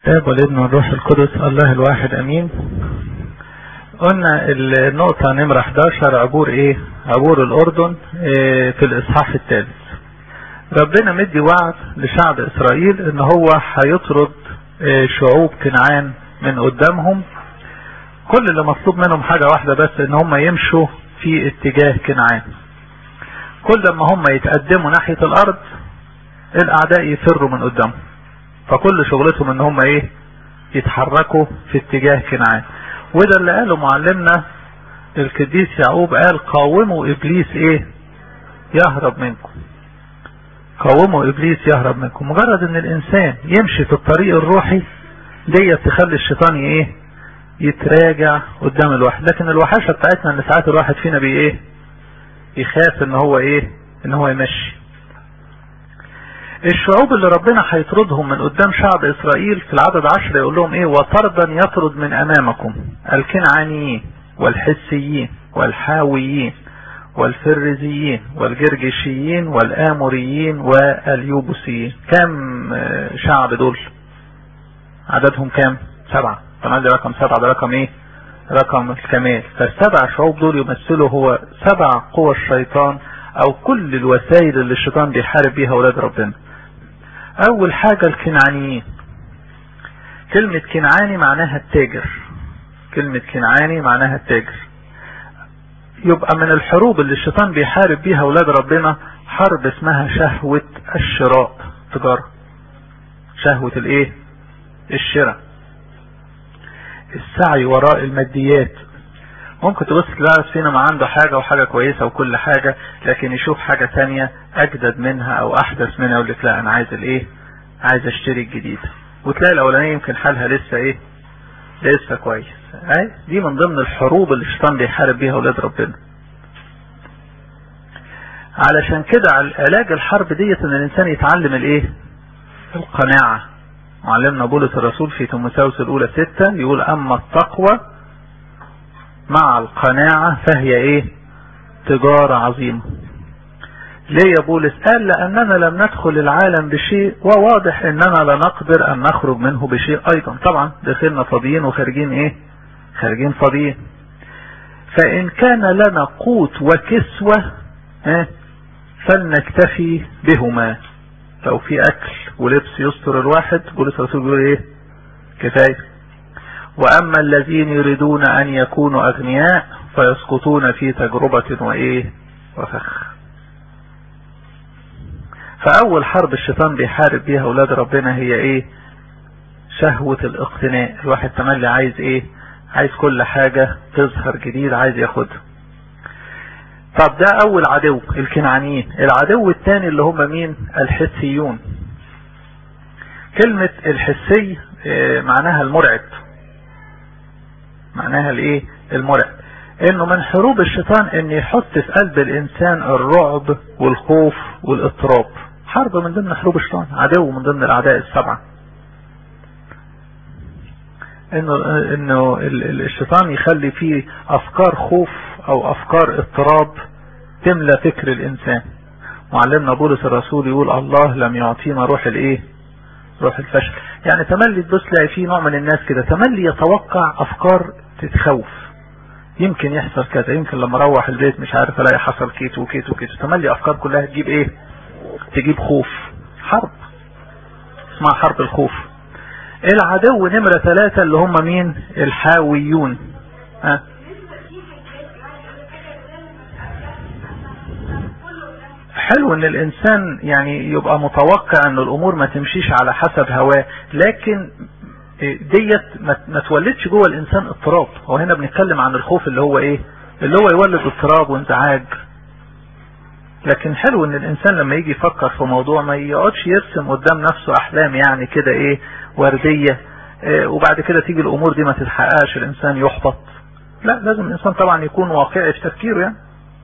الاب والابن والروح القدس الله الواحد امين قلنا النقطة نمرة 11 عبور ايه عبور الاردن إيه في الاصحاح الثالث ربنا مدي وعد لشعب اسرائيل ان هو هيطرد إيه شعوب كنعان من قدامهم كل اللي مطلوب منهم حاجة واحدة بس ان هم يمشوا في اتجاه كنعان كل ما هم يتقدموا ناحية الارض الاعداء يفروا من قدامهم فكل شغلتهم ان هم ايه يتحركوا في اتجاه كنعان وده اللي قاله معلمنا القديس يعقوب قال قاوموا ابليس ايه يهرب منكم قاوموا ابليس يهرب منكم مجرد ان الانسان يمشي في الطريق الروحي ديت تخلي الشيطان ايه يتراجع قدام الواحد لكن الوحاشة بتاعتنا ان ساعات الواحد فينا بي ايه يخاف ان هو ايه ان هو يمشي الشعوب اللي ربنا هيطردهم من قدام شعب اسرائيل في العدد عشر يقول لهم ايه وطردا يطرد من امامكم الكنعانيين والحسيين والحاويين والفرزيين والجرجشيين والاموريين واليوبسيين كم شعب دول عددهم كام سبعة طبعا ده رقم سبعة ده رقم ايه رقم الكمال فالسبع شعوب دول يمثلوا هو سبع قوى الشيطان او كل الوسائل اللي الشيطان بيحارب بيها اولاد ربنا اول حاجة الكنعانيين كلمة كنعاني معناها التاجر كلمة كنعاني معناها التاجر يبقى من الحروب اللي الشيطان بيحارب بيها اولاد ربنا حرب اسمها شهوة الشراء تجارة شهوة الايه الشراء السعي وراء الماديات ممكن تبص تلاقي فينا ما عنده حاجة وحاجة كويسة وكل حاجة لكن يشوف حاجة تانية اجدد منها او احدث منها يقول لك لا انا عايز الايه عايز اشتري الجديد وتلاقي الاولانية يمكن حالها لسه ايه لسه كويس اي دي من ضمن الحروب اللي الشيطان بيحارب بيها اولاد ربنا علشان كده علاج الحرب ديت ان الانسان يتعلم الايه القناعة معلمنا بولس الرسول في تيموثاوس الاولى ستة يقول اما التقوى مع القناعة فهي ايه تجارة عظيمة ليه يا بولس قال لاننا لم ندخل العالم بشيء وواضح اننا لا نقدر ان نخرج منه بشيء ايضا طبعا دخلنا فاضيين وخارجين ايه خارجين فاضيين فان كان لنا قوت وكسوة اه فلنكتفي بهما لو في اكل ولبس يستر الواحد بولس الرسول بيقول ايه كفايه واما الذين يريدون ان يكونوا اغنياء فيسقطون في تجربة وايه وفخ فاول حرب الشيطان بيحارب بيها اولاد ربنا هي ايه شهوة الاقتناء الواحد تملي عايز ايه عايز كل حاجة تظهر جديد عايز ياخدها طب ده اول عدو الكنعانيين العدو الثاني اللي هم مين الحسيون كلمة الحسي معناها المرعب معناها الايه المرعب انه من حروب الشيطان ان يحط في قلب الانسان الرعب والخوف والاضطراب حرب من ضمن حروب الشيطان عدو من ضمن الاعداء السبعة انه انه الشيطان يخلي فيه افكار خوف او افكار اضطراب تملى فكر الانسان معلمنا بولس الرسول يقول الله لم يعطينا روح الايه روح الفشل يعني تملي تبص تلاقي فيه نوع من الناس كده تملي يتوقع افكار تتخوف يمكن يحصل كذا يمكن لما اروح البيت مش عارف الاقي حصل كيت وكيت وكيت تملي افكار كلها تجيب ايه تجيب خوف حرب اسمها حرب الخوف العدو نمرة ثلاثة اللي هم مين الحاويون ها حلو ان الانسان يعني يبقى متوقع ان الامور ما تمشيش على حسب هواه لكن ديت ما تولدش جوه الانسان اضطراب هو هنا بنتكلم عن الخوف اللي هو ايه اللي هو يولد اضطراب وانزعاج لكن حلو ان الانسان لما يجي يفكر في موضوع ما يقعدش يرسم قدام نفسه احلام يعني كده ايه وردية إيه وبعد كده تيجي الامور دي ما تتحققش الانسان يحبط لا لازم الانسان طبعا يكون واقعي في تفكيره يعني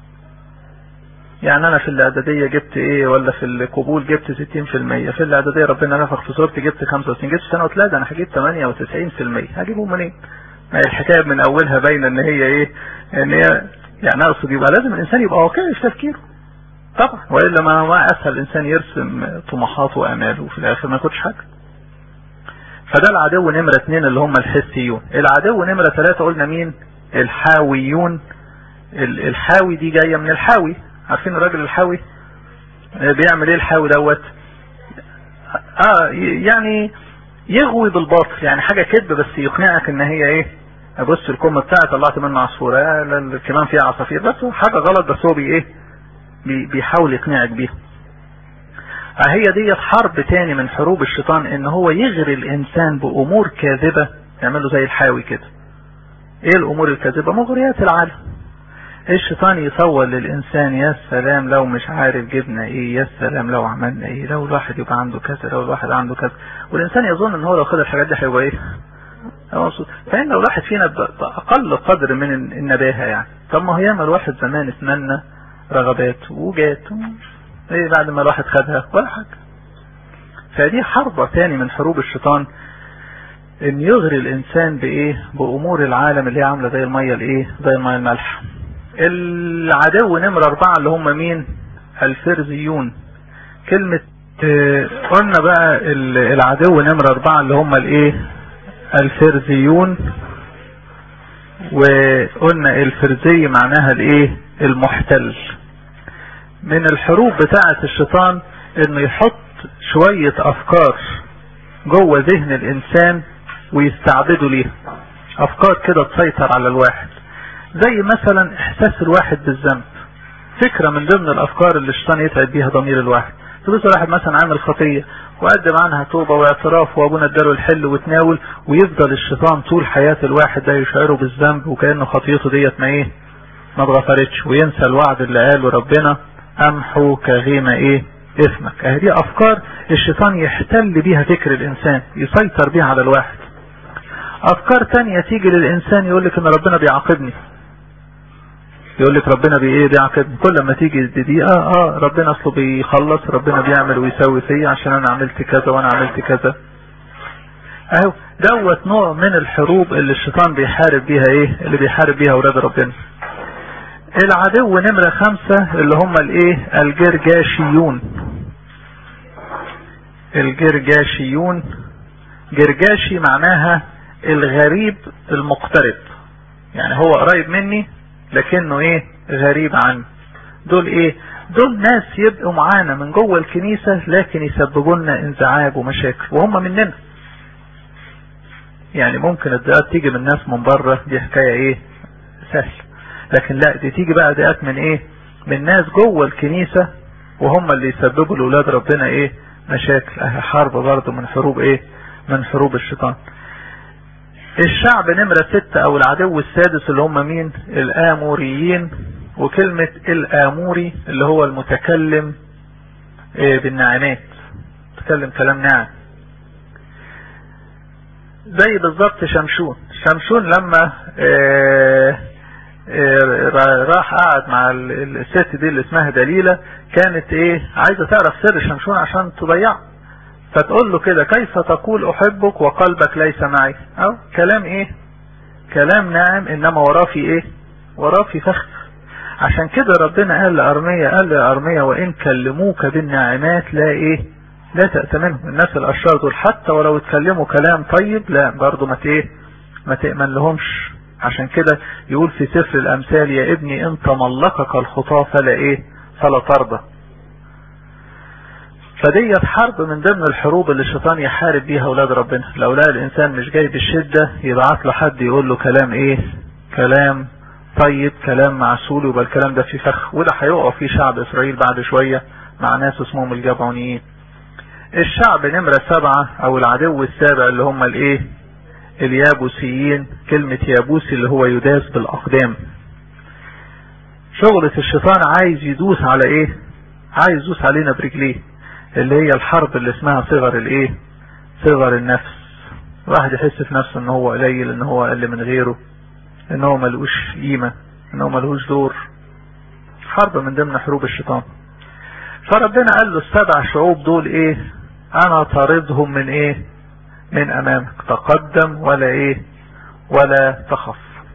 يعني انا في الاعدادية جبت ايه ولا في القبول جبت 60% في الاعدادية ربنا نفخ في صورتي جبت 95 جبت سنة وثلاثة انا هجيب 98% هجيبه منين ما هي الحكاية من اولها باينة ان هي ايه ان هي يعني اقصد يبقى لازم الانسان يبقى واقعي في تفكيره طبعا والا ما ما اسهل الانسان يرسم طموحاته واماله وفي الاخر ما ياخدش حاجه فده العدو نمرة اتنين اللي هم الحسيون العدو نمرة ثلاثة قلنا مين الحاويون الحاوي دي جاية من الحاوي عارفين الراجل الحاوي بيعمل ايه الحاوي دوت اه يعني يغوي بالباطل يعني حاجة كذب بس يقنعك ان هي ايه ابص الكم بتاعي طلعت منه عصفورة آه كمان فيها عصافير بس حاجة غلط بس هو بي ايه بي بيحاول يقنعك بيها هي دي حرب تاني من حروب الشيطان ان هو يغري الانسان بامور كاذبة يعمله زي الحاوي كده ايه الامور الكاذبة مغريات العالم الشيطان يصور للانسان يا سلام لو مش عارف جبنا ايه يا سلام لو عملنا ايه لو الواحد يبقى عنده كذا لو الواحد عنده كذا والانسان يظن ان هو لو خد الحاجات دي هيبقى ايه فإن لو الواحد فينا بأقل قدر من النباهة يعني طب ما هو ياما الواحد زمان اتمنى رغبات وجات ايه بعد ما الواحد خدها ولا حاجة فدي حربة تاني من حروب الشيطان ان يغري الانسان بايه بامور العالم اللي هي عاملة زي المية الايه زي المية المالحة العدو نمرة اربعة اللي هم مين الفرزيون كلمة اه قلنا بقى العدو نمرة اربعة اللي هم الايه الفرزيون وقلنا الفرزي معناها الايه المحتل من الحروب بتاعة الشيطان انه يحط شوية افكار جوه ذهن الانسان ويستعبده ليها افكار كده تسيطر على الواحد زي مثلا احساس الواحد بالذنب فكرة من ضمن الافكار اللي الشيطان يتعب بيها ضمير الواحد تبص الواحد مثلا عامل خطية وقدم عنها توبة واعتراف وابونا اداله الحل وتناول ويفضل الشيطان طول حياة الواحد ده يشعره بالذنب وكأنه خطيته ديت ما ايه ما اتغفرتش وينسى الوعد اللي قاله ربنا امحو كغيمة ايه اسمك اهي دي افكار الشيطان يحتل بيها فكر الانسان يسيطر بيها على الواحد افكار تانية تيجي للانسان يقول لك ان ربنا بيعاقبني يقول لك ربنا بي ايه بيعاقبني كل ما تيجي دي اه اه ربنا اصله بيخلص ربنا بيعمل ويسوي فيا عشان انا عملت كذا وانا عملت كذا اهو دوت نوع من الحروب اللي الشيطان بيحارب بيها ايه اللي بيحارب بيها اولاد ربنا العدو نمرة خمسة اللي هم الايه الجرجاشيون الجرجاشيون جرجاشي معناها الغريب المقترب يعني هو قريب مني لكنه ايه غريب عني دول ايه دول ناس يبقوا معانا من جوه الكنيسة لكن يسببوا لنا انزعاج ومشاكل وهم مننا يعني ممكن الضيقات تيجي من ناس من بره دي حكاية ايه سهل لكن لا دي تيجي بقى ضيقات من ايه من ناس جوه الكنيسة وهم اللي يسببوا لأولاد ربنا ايه مشاكل اه حرب برضه من حروب ايه من حروب الشيطان الشعب نمرة ستة او العدو السادس اللي هم مين الاموريين وكلمة الاموري اللي هو المتكلم ايه بالنعمات تكلم كلام ناعم زي بالظبط شمشون شمشون لما اه اه راح قعد مع الست دي اللي اسمها دليلة كانت ايه عايزة تعرف سر شمشون عشان تضيعه فتقول له كده كيف تقول احبك وقلبك ليس معي او كلام ايه كلام ناعم انما وراه في ايه وراه في فخ عشان كده ربنا قال لأرمية قال لأرمية وإن كلموك بالناعمات لا إيه لا تأتمنهم الناس الأشرار دول حتى ولو اتكلموا كلام طيب لا برضو ما ايه ما تأمن لهمش عشان كده يقول في سفر الأمثال يا ابني إن تملقك الخطاة فلا إيه فلا ترضى فديت حرب من ضمن الحروب اللي الشيطان يحارب بيها اولاد ربنا لو لقى الانسان مش جاي بالشدة يبعت له حد يقول له كلام ايه كلام طيب كلام معسول يبقى الكلام ده فيه فخ وده هيقع فيه شعب اسرائيل بعد شوية مع ناس اسمهم الجبعونيين الشعب نمرة سبعة او العدو السابع اللي هم الايه اليابوسيين كلمة يابوسي اللي هو يداس بالاقدام شغلة الشيطان عايز يدوس على ايه عايز يدوس علينا برجليه اللي هي الحرب اللي اسمها صغر الايه صغر النفس واحد يحس في نفسه ان هو قليل ان هو اقل من غيره ان هو ملقوش قيمة ان هو ملهوش دور حرب من ضمن حروب الشيطان فربنا قال له السبع شعوب دول ايه انا طاردهم من ايه من امامك تقدم ولا ايه ولا تخف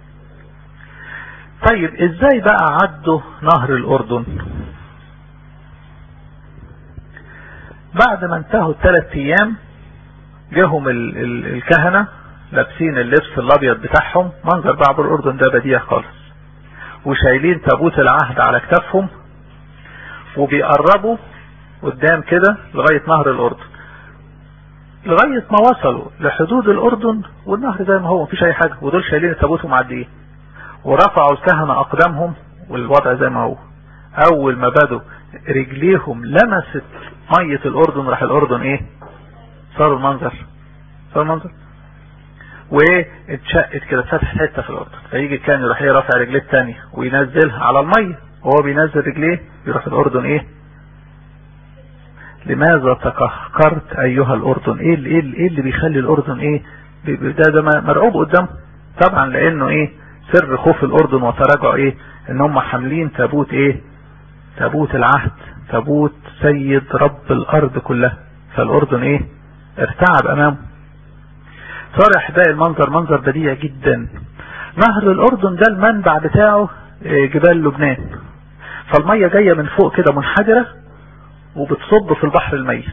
طيب ازاي بقى عدوا نهر الاردن بعد ما انتهوا الثلاث ايام جاهم ال ال الكهنة لابسين اللبس الابيض بتاعهم منظر بقى عبور الاردن ده بديع خالص وشايلين تابوت العهد على كتافهم وبيقربوا قدام كده لغاية نهر الاردن لغاية ما وصلوا لحدود الاردن والنهر زي ما هو مفيش اي حاجة ودول شايلين التابوت ومعديين ورفعوا الكهنة اقدامهم والوضع زي ما هو اول ما بدوا رجليهم لمست مية الاردن راح الاردن ايه صار المنظر صار المنظر وايه اتشقت كده اتفتحت حته في الاردن فيجي كان يروح ايه رافع رجليه الثانيه وينزلها على الميه وهو بينزل رجليه يروح الاردن ايه لماذا تقهقرت ايها الاردن ايه اللي, إيه اللي بيخلي الاردن ايه ده ده مرعوب قدامه طبعا لانه ايه سر خوف الاردن وتراجع ايه ان هم حاملين تابوت ايه تابوت العهد تابوت سيد رب الارض كلها فالاردن ايه ارتعب امامه صار احباء المنظر منظر بديع جدا نهر الاردن ده المنبع بتاعه جبال لبنان فالمية جاية من فوق كده منحدرة وبتصب في البحر الميت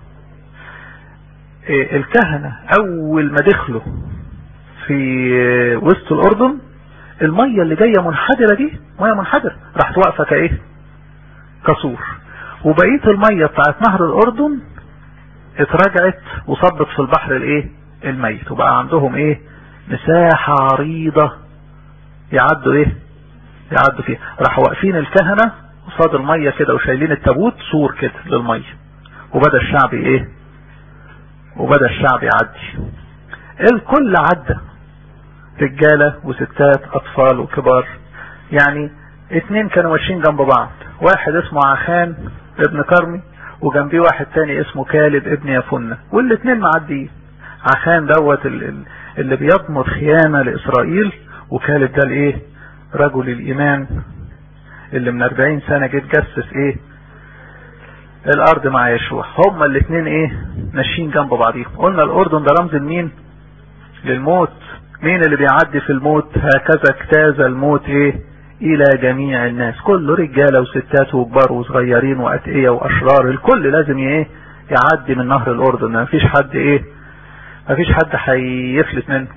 الكهنة اول ما دخلوا في وسط الاردن المية اللي جاية منحدرة دي مية منحدرة راحت واقفة كايه كسور وبقية المية بتاعت نهر الاردن اترجعت وصبت في البحر الايه الميت وبقى عندهم ايه مساحة عريضة يعدوا ايه يعدوا فيها راحوا واقفين الكهنة قصاد المية كده وشايلين التابوت سور كده للمية وبدأ الشعب ايه وبدأ الشعب يعدي الكل عدى رجالة وستات اطفال وكبار يعني اتنين كانوا ماشيين جنب بعض واحد اسمه عخان ابن كرمي وجنبيه واحد تاني اسمه كالب ابن يفنة والاتنين معديين عشان دوت اللي بيضمر خيانة لإسرائيل وكالب ده الايه رجل الإيمان اللي من 40 سنة جه تجسس ايه الأرض مع يشوع هما الاتنين ايه ماشيين جنب بعضيهم قلنا الأردن ده رمز لمين للموت مين اللي بيعدي في الموت هكذا اجتاز الموت ايه الى جميع الناس كله رجالة وستات وكبار وصغيرين واتقية واشرار الكل لازم ايه يعدي من نهر الاردن ما فيش حد ايه ما فيش حد هيفلت منه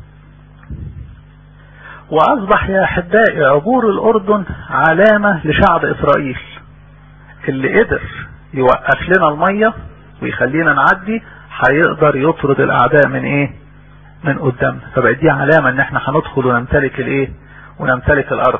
واصبح يا احبائي عبور الاردن علامة لشعب اسرائيل اللي قدر يوقف لنا المية ويخلينا نعدي هيقدر يطرد الاعداء من ايه من قدامنا فبقت دي علامة ان احنا هندخل ونمتلك الايه ونمتلك الارض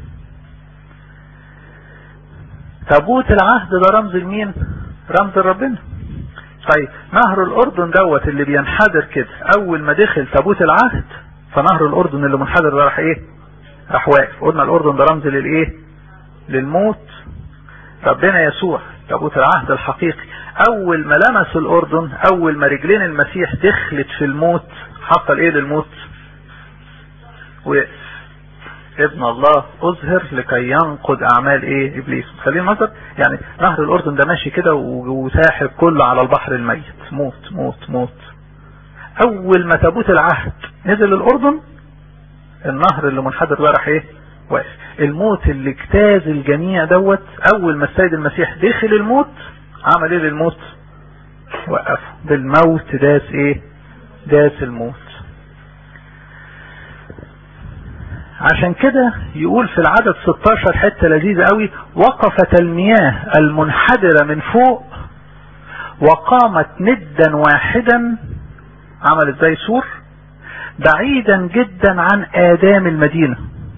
تابوت العهد ده رمز لمين رمز لربنا طيب نهر الاردن دوت اللي بينحدر كده اول ما دخل تابوت العهد فنهر الاردن اللي منحدر ده راح ايه راح واقف قلنا الاردن ده رمز للايه للموت ربنا يسوع تابوت العهد الحقيقي اول ما لمس الاردن اول ما رجلين المسيح دخلت في الموت حصل ايه للموت وقف ابن الله اظهر لكي ينقض اعمال ايه ابليس خلينا نظر يعني نهر الاردن ده ماشي كده وساحب كله على البحر الميت موت موت موت اول ما تابوت العهد نزل الاردن النهر اللي منحدر ده راح ايه واقف الموت اللي اجتاز الجميع دوت اول ما السيد المسيح دخل الموت عمل ايه للموت وقفه بالموت داس ايه داس الموت عشان كده يقول في العدد 16 حتة لذيذة قوي وقفت المياه المنحدرة من فوق وقامت ندا واحدا عملت زي سور بعيدا جدا عن آدام المدينة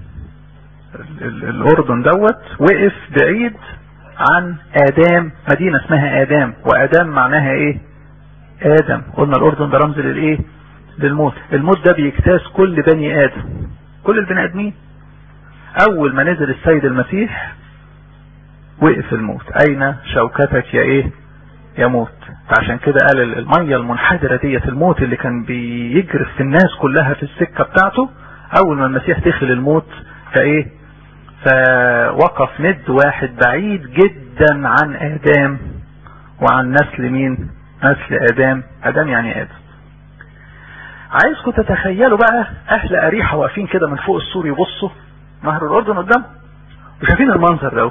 الأردن دوت وقف بعيد عن آدام مدينة اسمها آدام وآدام معناها ايه آدم قلنا الأردن ده رمز للايه للموت الموت ده بيجتاز كل بني آدم كل البني ادمين اول ما نزل السيد المسيح وقف الموت اين شوكتك يا ايه يا موت فعشان كده قال المية المنحدرة ديت الموت اللي كان بيجرف في الناس كلها في السكة بتاعته اول ما المسيح دخل الموت فايه فوقف ند واحد بعيد جدا عن ادام وعن نسل مين نسل ادام ادام يعني ادم عايزكم تتخيلوا بقى اهل اريحة واقفين كده من فوق السور يبصوا نهر الاردن قدام وشايفين المنظر ده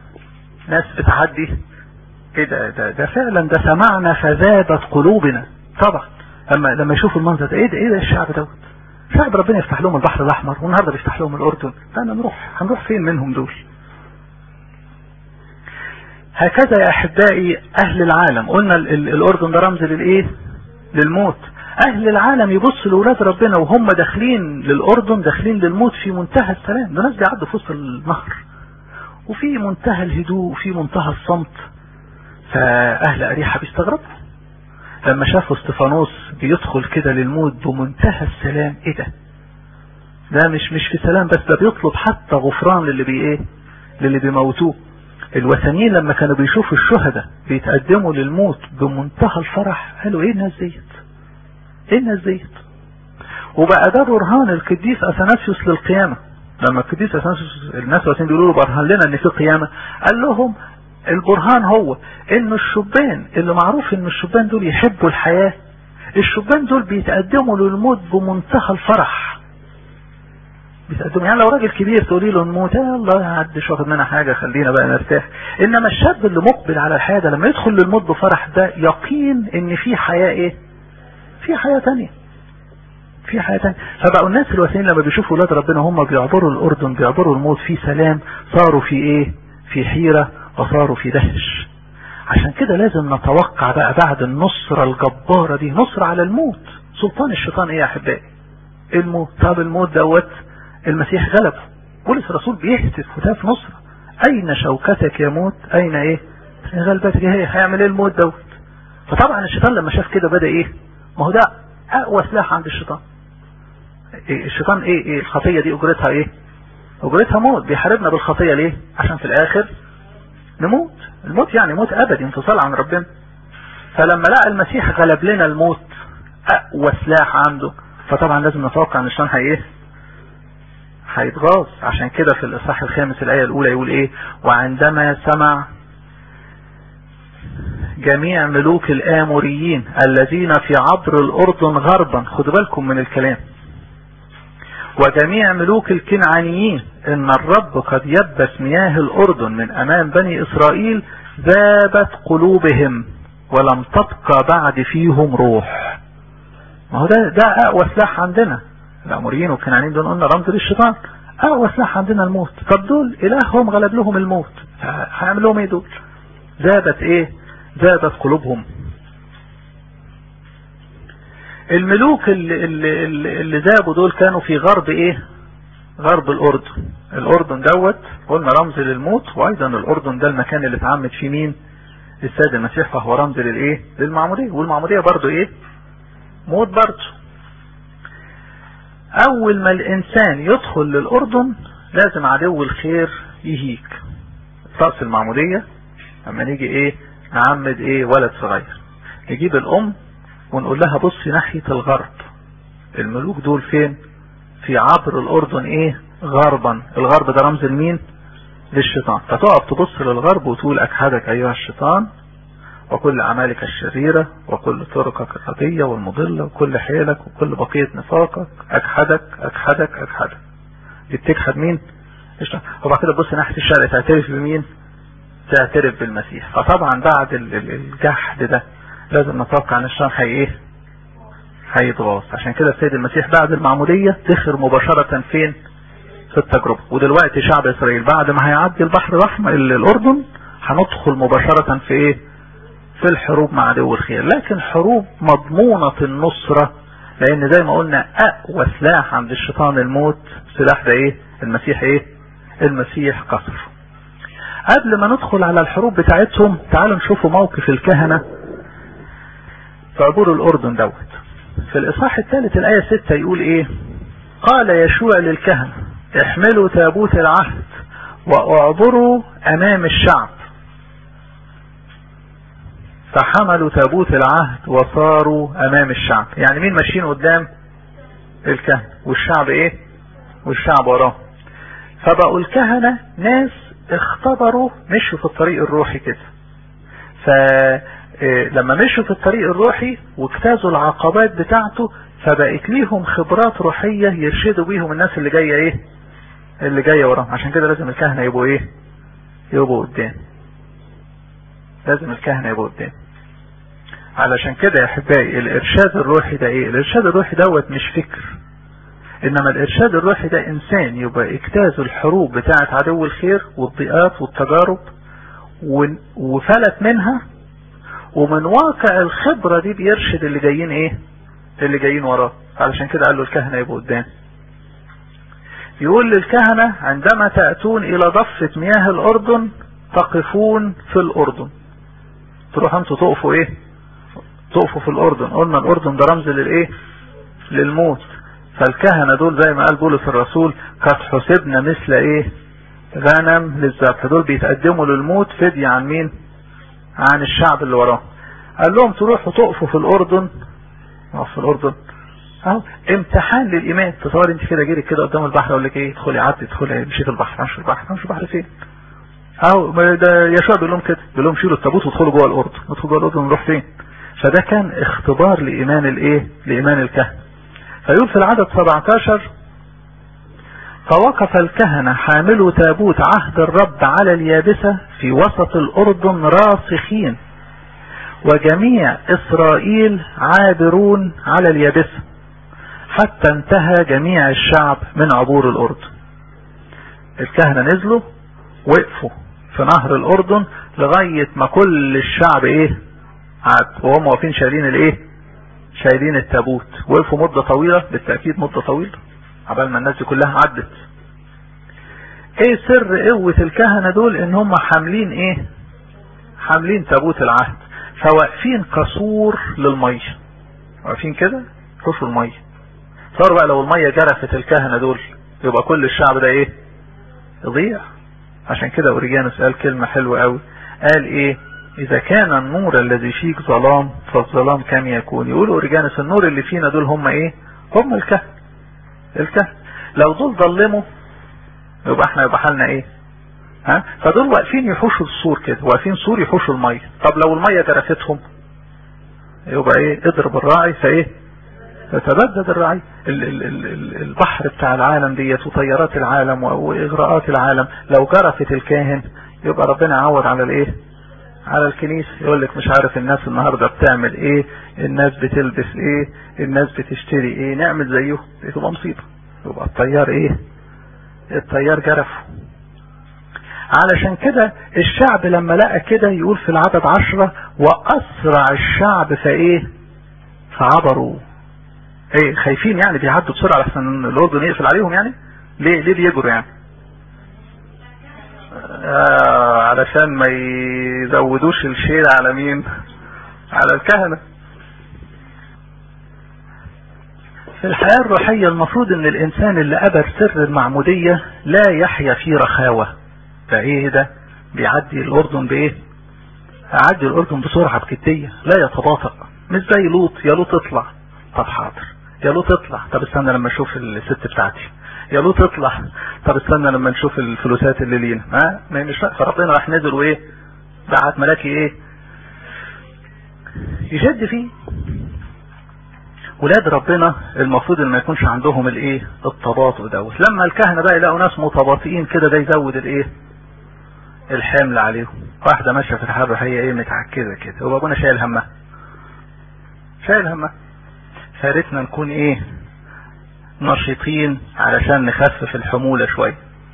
ناس بتعدي ايه ده ده ده فعلا ده سمعنا فذابت قلوبنا طبعا لما لما يشوفوا المنظر ده ايه ده ايه ده الشعب دوت شعب ربنا يفتح لهم البحر الاحمر والنهارده بيفتح لهم الاردن انا نروح هنروح فين منهم دول هكذا يا احبائي اهل العالم قلنا الاردن ده رمز للايه للموت اهل العالم يبص لاولاد ربنا وهم داخلين للاردن داخلين للموت في منتهى السلام ده ناس بيعدوا في وسط النهر وفي منتهى الهدوء وفي منتهى الصمت فاهل اريحه بيستغربوا لما شافوا استفانوس بيدخل كده للموت بمنتهى السلام ايه ده ده مش مش في سلام بس ده بيطلب حتى غفران للي بي ايه للي بيموتوه الوثنيين لما كانوا بيشوفوا الشهداء بيتقدموا للموت بمنتهى الفرح قالوا ايه الناس ديت ايه الناس ديت وبقى ده برهان القديس اثناسيوس للقيامه لما القديس اثناسيوس الناس الوثنيين بيقولوا له برهن لنا ان في قيامه قال لهم البرهان هو ان الشبان اللي معروف ان الشبان دول يحبوا الحياه الشبان دول بيتقدموا للموت بمنتهى الفرح بيتقدموا يعني لو راجل كبير تقولي له نموت يا الله عدش واخد منها حاجة خلينا بقى نرتاح انما الشاب اللي مقبل على الحياة ده لما يدخل للموت بفرح ده يقين ان في حياة ايه في حياة تانية في حياة تانية فبقوا الناس الوثنيين لما بيشوفوا ولاد ربنا هم بيعبروا الاردن بيعبروا الموت في سلام صاروا في ايه في حيرة وصاروا في دهش عشان كده لازم نتوقع بقى بعد النصرة الجبارة دي نصرة على الموت سلطان الشيطان ايه يا احبائي الموت طب الموت دوت المسيح غلبه بولس الرسول بيهتف هتاف نصرة اين شوكتك يا موت اين ايه غلبتك هي هيعمل ايه الموت دوت فطبعا الشيطان لما شاف كده بدأ ايه ما هو ده اقوى سلاح عند الشيطان إيه الشيطان ايه, ايه الخطية دي اجرتها ايه اجرتها موت بيحاربنا بالخطية ليه عشان في الاخر نموت الموت يعني موت ابدي انفصال عن ربنا فلما لقى المسيح غلب لنا الموت اقوى سلاح عنده فطبعا لازم نتوقع ان الشيطان هي ايه هيتغاظ عشان كده في الاصحاح الخامس الايه الاولى يقول ايه وعندما سمع جميع ملوك الاموريين الذين في عبر الاردن غربا خدوا بالكم من الكلام وجميع ملوك الكنعانيين ان الرب قد يبس مياه الاردن من امام بني اسرائيل ذابت قلوبهم ولم تبقى بعد فيهم روح ما هو ده ده اقوى سلاح عندنا الاموريين والكنعانيين دول قلنا رمز للشيطان اقوى سلاح عندنا الموت طب دول الههم غلب لهم الموت هيعمل لهم ايه دول ذابت ايه ذابت قلوبهم الملوك اللي, اللي, اللي ذابوا دول كانوا في غرب ايه غرب الاردن الاردن دوت قلنا رمز للموت وايضا الاردن ده المكان اللي اتعمد فيه مين السيد المسيح فهو رمز للايه للمعمودية والمعمودية برضو ايه موت برضو اول ما الانسان يدخل للاردن لازم عدو الخير يهيك طقس المعمودية اما نيجي ايه نعمد ايه ولد صغير نجيب الام ونقول لها بصي ناحية الغرب الملوك دول فين في عبر الاردن ايه غربا الغرب ده رمز لمين للشيطان فتقف تبص للغرب وتقول اكحدك ايها الشيطان وكل اعمالك الشريرة وكل طرقك الردية والمضلة وكل حيلك وكل بقية نفاقك اكحدك اكحدك اكحدك دي بتكحد مين الشيطان وبعد كده تبص ناحية الشرق تعترف بمين تعترف بالمسيح فطبعا بعد الجحد ده لازم نتوقع ان الشيطان هي ايه هيتغاظ عشان كده السيد المسيح بعد المعمودية دخل مباشرة فين في التجربة ودلوقتي شعب اسرائيل بعد ما هيعدي البحر الاحمر الاردن هندخل مباشرة في ايه في الحروب مع عدو الخير لكن حروب مضمونة النصرة لان زي ما قلنا اقوى سلاح عند الشيطان الموت سلاح ده ايه المسيح ايه المسيح قصر قبل ما ندخل على الحروب بتاعتهم تعالوا نشوفوا موقف الكهنة في عبور الاردن دوت في الاصحاح الثالث الايه 6 يقول ايه قال يشوع للكهنة احملوا تابوت العهد واعبروا امام الشعب فحملوا تابوت العهد وصاروا امام الشعب يعني مين ماشيين قدام الكهنة والشعب ايه والشعب وراه فبقوا الكهنة ناس اختبروا مشوا في الطريق الروحي كده فلما مشوا في الطريق الروحي واجتازوا العقبات بتاعته فبقت ليهم خبرات روحية يرشدوا بيهم الناس اللي جاية ايه اللي جاية وراهم عشان كده لازم الكهنة يبقوا ايه يبقوا قدام لازم الكهنة يبقوا قدام علشان كده يا احبائي الارشاد الروحي ده ايه الارشاد الروحي دوت مش فكر انما الارشاد الروحي ده انسان يبقى اجتاز الحروب بتاعه عدو الخير والضيقات والتجارب وفلت منها ومن واقع الخبرة دي بيرشد اللي جايين ايه اللي جايين وراه علشان كده قال له الكهنة يبقوا قدام يقول للكهنة عندما تأتون الى ضفة مياه الاردن تقفون في الاردن تروح انتوا تقفوا ايه تقفوا في الاردن قلنا الاردن ده رمز للايه للموت فالكهنة دول زي ما قال بولس الرسول قد حسبنا مثل ايه غنم للذبح دول بيتقدموا للموت فدية عن مين عن الشعب اللي وراه قال لهم تروحوا تقفوا في الاردن في الاردن اهو امتحان للايمان تصور انت كده جيرك كده قدام البحر اقول لك ايه ادخلي عدي ادخلي مشيت البحر مش البحر مش البحر فين اهو ده يشوع بيقول لهم كده بيقول لهم شيلوا التابوت وادخلوا جوه الاردن ادخلوا جوه الاردن نروح فين فده كان اختبار لايمان الايه لايمان الكهنه فيقول في العدد 17 فوقف الكهنة حاملوا تابوت عهد الرب على اليابسة في وسط الأردن راسخين وجميع إسرائيل عابرون على اليابسة حتى انتهى جميع الشعب من عبور الأردن الكهنة نزلوا وقفوا في نهر الأردن لغاية ما كل الشعب ايه عاد وهم واقفين شايلين الايه شايلين التابوت وقفوا مدة طويلة بالتأكيد مدة طويلة عبال ما الناس دي كلها عدت ايه سر قوة الكهنة دول ان هم حاملين ايه حاملين تابوت العهد فواقفين كسور للمية واقفين كده يخشوا المية صار بقى لو المية جرفت الكهنة دول يبقى كل الشعب ده ايه يضيع عشان كده اوريجانوس قال كلمة حلوة قوي قال ايه اذا كان النور الذي فيك ظلام فالظلام كم يكون يقول اوريجانوس النور اللي فينا دول هم ايه هم الكهنة الكهنة لو دول ظلموا يبقى احنا يبقى حالنا ايه ها فدول واقفين يحوشوا السور كده واقفين سور يحوشوا المية طب لو المية جرفتهم يبقى ايه اضرب الراعي فايه فتبدد الرعي ال ال ال البحر بتاع العالم ديت وطيارات العالم واغراءات العالم لو جرفت الكاهن يبقى ربنا يعوض على الايه على الكنيسة يقول لك مش عارف الناس النهاردة بتعمل ايه الناس بتلبس ايه الناس بتشتري ايه نعمل زيه دي تبقى مصيبة يبقى الطيار ايه الطيار جرفه علشان كده الشعب لما لقى كده يقول في العدد عشرة واسرع الشعب فايه فعبروا ايه خايفين يعني بيعدوا بسرعة لحسن الاردن يقفل عليهم يعني ليه ليه بيجروا يعني آه علشان ما يزودوش الشيل على مين على الكهنة في الحياة الروحية المفروض ان الانسان اللي قبل سر المعمودية لا يحيا في رخاوة فايه ده بيعدي الاردن بايه يعدي الاردن بسرعة بجدية لا يتباطأ مش زي لوط يا لوط اطلع طب حاضر يا لوط اطلع طب استنى لما اشوف الست بتاعتي يا لوط اطلع طب استنى لما نشوف الفلوسات اللي لينا ما ما مش فربنا راح نزل وايه بعت ملاكي ايه يشد فيه ولاد ربنا المفروض ان ما يكونش عندهم الايه التباطؤ دوت لما الكهنه بقى يلاقوا ناس متباطئين كده ده يزود الايه الحمل عليهم واحده ماشيه في الحر هي ايه متعكزه كده هو ابونا شايل همها شايل همها فارتنا نكون ايه نشيطين علشان نخفف الحمولة شوية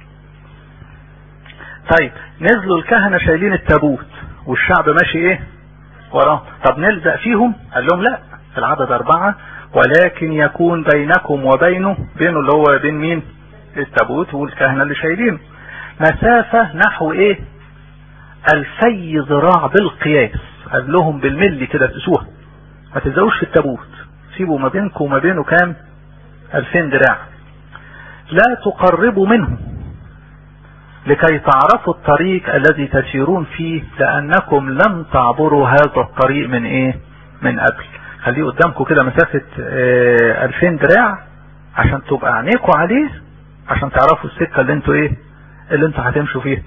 طيب نزلوا الكهنة شايلين التابوت والشعب ماشي ايه وراه طب نلزق فيهم قال لهم لا في العدد اربعة ولكن يكون بينكم وبينه بينه اللي هو بين مين التابوت والكهنة اللي شايلينه مسافة نحو ايه الفي ذراع بالقياس قال لهم بالملي كده تقيسوها ما تلزقوش في التابوت سيبوا ما بينكم وما بينه كام الفين دراع لا تقربوا منه لكي تعرفوا الطريق الذي تسيرون فيه لانكم لم تعبروا هذا الطريق من ايه من قبل خليه قدامكم كده مسافة اه الفين دراع عشان تبقى عينيكم عليه عشان تعرفوا السكة اللي انتوا ايه اللي انتوا هتمشوا فيها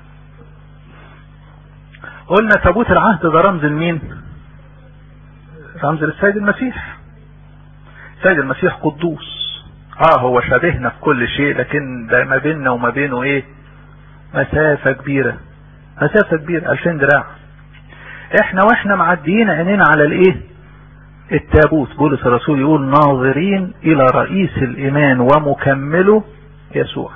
قلنا تابوت العهد ده رمز لمين رمز للسيد المسيح السيد المسيح قدوس اه هو شبهنا في كل شيء لكن ده ما بيننا وما بينه ايه مسافة كبيرة مسافة كبيرة 2000 دراع احنا واحنا معديين عينينا على الايه التابوت بولس الرسول يقول ناظرين الى رئيس الايمان ومكمله يسوع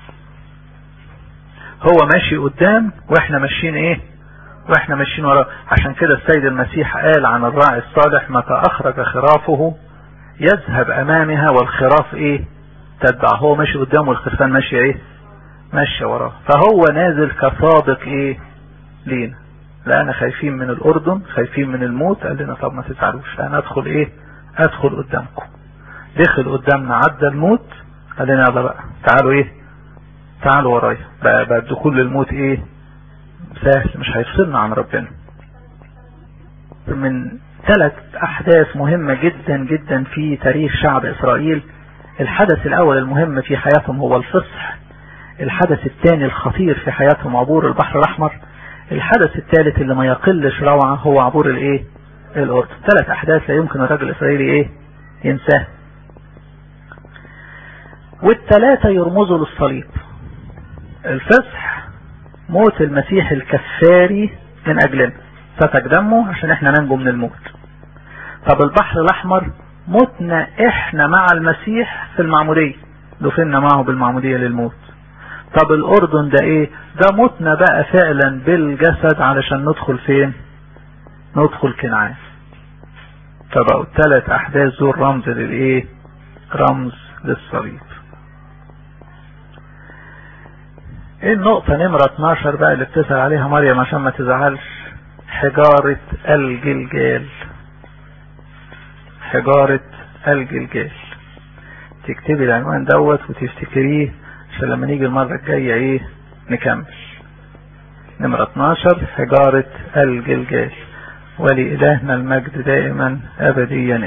هو ماشي قدام واحنا ماشيين ايه واحنا ماشيين وراه عشان كده السيد المسيح قال عن الراعي الصالح متى اخرج خرافه يذهب امامها والخراف ايه تتبع هو ماشي قدامه والخرفان ماشية ايه ماشية وراه فهو نازل كسابق ايه لينا لا خايفين من الاردن خايفين من الموت قال لنا طب ما تزعلوش انا ادخل ايه ادخل قدامكم دخل قدامنا عدى الموت قال لنا يلا بقى تعالوا ايه تعالوا ورايا بقى, بقى الدخول للموت ايه سهل مش هيفصلنا عن ربنا من ثلاث احداث مهمة جدا جدا في تاريخ شعب اسرائيل الحدث الاول المهم في حياتهم هو الفصح الحدث الثاني الخطير في حياتهم عبور البحر الاحمر الحدث الثالث اللي ما يقلش روعة هو عبور الايه الاردن ثلاث احداث لا يمكن الرجل الاسرائيلي ايه ينساه والثلاثة يرمزوا للصليب الفصح موت المسيح الكفاري من اجلنا سفك دمه عشان احنا ننجو من الموت طب البحر الاحمر متنا احنا مع المسيح في المعمودية دفنا معه بالمعمودية للموت طب الاردن ده ايه ده متنا بقى فعلا بالجسد علشان ندخل فين ندخل كنعان فبقوا الثلاث احداث دول رمز للايه رمز للصليب ايه النقطة نمرة 12 بقى اللي بتسأل عليها مريم عشان ما تزعلش حجارة الجلجال حجارة الجلجال تكتبي العنوان دوت وتفتكريه عشان لما نيجي المرة الجاية ايه نكمل نمرة 12 حجارة الجلجال ولإلهنا المجد دائما أبديا